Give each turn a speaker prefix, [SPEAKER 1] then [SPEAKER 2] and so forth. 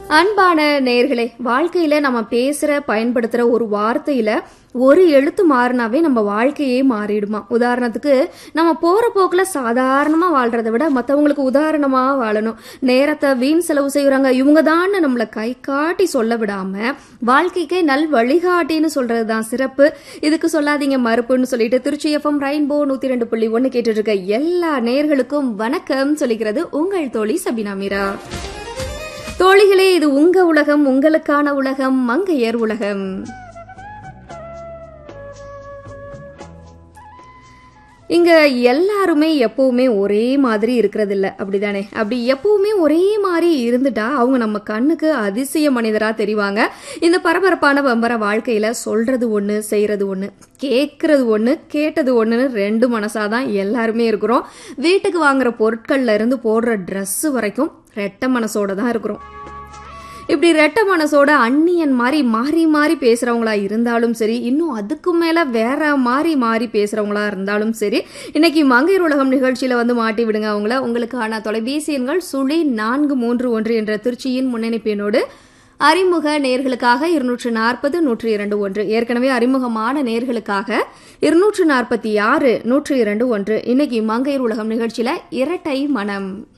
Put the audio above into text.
[SPEAKER 1] அன்பான நேர்களே வாழ்க்கையில நம்ம பேசுற பயன்படுத்துற ஒரு வார்த்தையில ஒரு எழுத்து மாறினாவே நம்ம வாழ்க்கையே மாறிடுமா உதாரணத்துக்கு நம்ம போற போக்குல சாதாரணமா வாழ்றதை விட மத்தவங்களுக்கு உதாரணமா வாழணும் நேரத்தை வீண் செலவு செய்யறாங்க இவங்க தான் நம்மள கை காட்டி சொல்ல விடாம வாழ்க்கைக்கே நல் வழிகாட்டின்னு சொல்றதுதான் சிறப்பு இதுக்கு சொல்லாதீங்க மறுப்புன்னு சொல்லிட்டு திருச்சி எஃப்எம் ரெயின்போ நூத்தி ரெண்டு புள்ளி ஒன்னு கேட்டுட்டு இருக்க எல்லா நேர்களுக்கும் வணக்கம் சொல்லிக்கிறது உங்கள் தோழி சபினா மீரா தோழிகளே இது உங்க உலகம் உங்களுக்கான உலகம் மங்கையர் உலகம் இங்க எல்லாருமே எப்பவுமே ஒரே மாதிரி இருக்கிறது இல்ல அப்படிதானே அப்படி எப்பவுமே ஒரே மாதிரி இருந்துட்டா அவங்க நம்ம கண்ணுக்கு அதிசய மனிதரா தெரிவாங்க இந்த பரபரப்பான பம்பர வாழ்க்கையில சொல்றது ஒண்ணு செய்யறது ஒண்ணு கேட்கறது ஒண்ணு கேட்டது ஒண்ணுன்னு ரெண்டு மனசாதான் எல்லாருமே இருக்கிறோம் வீட்டுக்கு வாங்குற பொருட்கள்ல இருந்து போடுற Dress வரைக்கும் ரெட்ட மனசோட தான் இருக்கிறோம் இப்படி ரெட்ட மனசோட அந்நியன் மாதிரி மாறி மாறி பேசுறவங்களா இருந்தாலும் சரி இன்னும் அதுக்கு மேல வேற மாறி மாறி பேசுறவங்களா இருந்தாலும் சரி இன்னைக்கு மங்கையர் உலகம் நிகழ்ச்சியில வந்து மாட்டி விடுங்க அவங்கள உங்களுக்கான தொலைபேசி எண்கள் சுழி நான்கு மூன்று ஒன்று என்ற திருச்சியின் முன்னணிப்பு எண்ணோடு அறிமுக நேர்களுக்காக இருநூற்று நாற்பது நூற்றி இரண்டு ஒன்று ஏற்கனவே அறிமுகமான நேர்களுக்காக இருநூற்று நாற்பத்தி ஆறு நூற்றி இரண்டு ஒன்று இன்னைக்கு மங்கையர் உலகம் நிகழ்ச்சியில இரட்டை மனம்